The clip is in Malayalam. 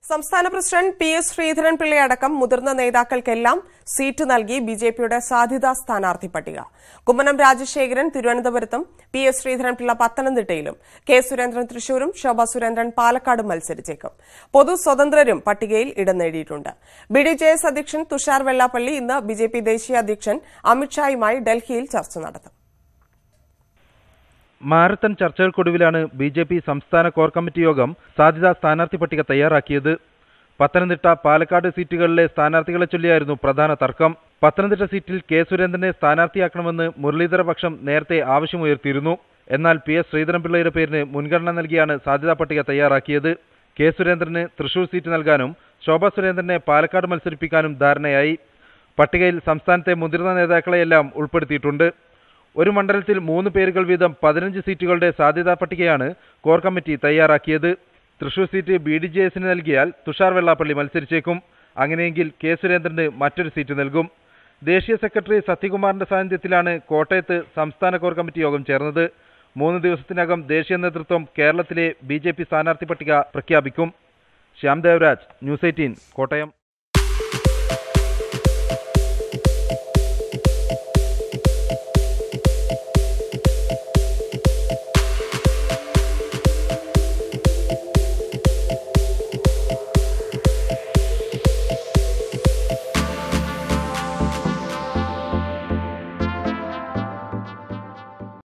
സംസ്ഥാന പ്രസിഡന്റ് പി എസ് ശ്രീധരൻപിള്ളയടക്കം മുതിർന്ന നേതാക്കൾക്കെല്ലാം സീറ്റ് നൽകി ബി ജെ പിയുടെ സാധ്യതാ സ്ഥാനാർത്ഥി പട്ടിക കുമ്മനം രാജശേഖരൻ തിരുവനന്തപുരത്തും പി എസ് ശ്രീധരൻപിള്ള പത്തനംതിട്ടയിലും കെ സുരേന്ദ്രൻ തൃശൂരും ശോഭ സുരേന്ദ്രൻ പാലക്കാടും മത്സരിച്ചേക്കും പൊതു സ്വതന്ത്രരും പട്ടികയിൽ ഇടം നേടിയിട്ടുണ്ട് ബി ഡി ജെ എസ് അധ്യക്ഷൻ തുഷാർ വെള്ളാപ്പള്ളി ഇന്ന് ബി ജെ പി ദേശീയ അധ്യക്ഷൻ അമിത്ഷായുമായി ഡൽഹിയിൽ ചർച്ച നടത്തും മാരത്തൺ ചർച്ചകൾക്കൊടുവിലാണ് ബി ജെ പി സംസ്ഥാന കോർ കമ്മിറ്റി യോഗം സാധ്യതാ സ്ഥാനാർത്ഥി പട്ടിക തയ്യാറാക്കിയത് പത്തനംതിട്ട പാലക്കാട് സീറ്റുകളിലെ സ്ഥാനാർത്ഥികളെ ചൊല്ലിയായിരുന്നു പ്രധാന തർക്കം പത്തനംതിട്ട സീറ്റിൽ കെ സുരേന്ദ്രനെ സ്ഥാനാർത്ഥിയാക്കണമെന്ന് മുരളീധര പക്ഷം നേരത്തെ ആവശ്യമുയർത്തിയിരുന്നു എന്നാൽ പി എസ് ശ്രീധരൻപിള്ളയുടെ പേരിന് മുൻഗണന നൽകിയാണ് സാധ്യതാ പട്ടിക തയ്യാറാക്കിയത് കെ സുരേന്ദ്രന് തൃശൂർ സീറ്റ് നൽകാനും ശോഭ സുരേന്ദ്രനെ പാലക്കാട് മത്സരിപ്പിക്കാനും ധാരണയായി പട്ടികയിൽ സംസ്ഥാനത്തെ മുതിർന്ന നേതാക്കളെയെല്ലാം ഉൾപ്പെടുത്തിയിട്ടുണ്ട് ഒരു മണ്ഡലത്തിൽ മൂന്ന് പേരുകൾ വീതം പതിനഞ്ച് സീറ്റുകളുടെ സാധ്യതാ പട്ടികയാണ് കോർ കമ്മിറ്റി തയ്യാറാക്കിയത് Thrissur seat B D J എസിന് നൽകിയാൽ തുഷാർ വെള്ളാപ്പള്ളി മത്സരിച്ചേക്കും അങ്ങനെയെങ്കിൽ കെ സുരേന്ദ്രന് മറ്റൊരു സീറ്റ് നൽകും ദേശീയ സെക്രട്ടറി സത്യകുമാറിന്റെ സാന്നിധ്യത്തിലാണ് കോട്ടയത്ത് സംസ്ഥാന കോർ കമ്മിറ്റി യോഗം ചേർന്നത് മൂന്ന് ദിവസത്തിനകം ദേശീയ നേതൃത്വം കേരളത്തിലെ ബി സ്ഥാനാർത്ഥി പട്ടിക പ്രഖ്യാപിക്കും ശ്യാം ദേവരാജ് ന്യൂസ് എയ്റ്റീൻ കോട്ടയം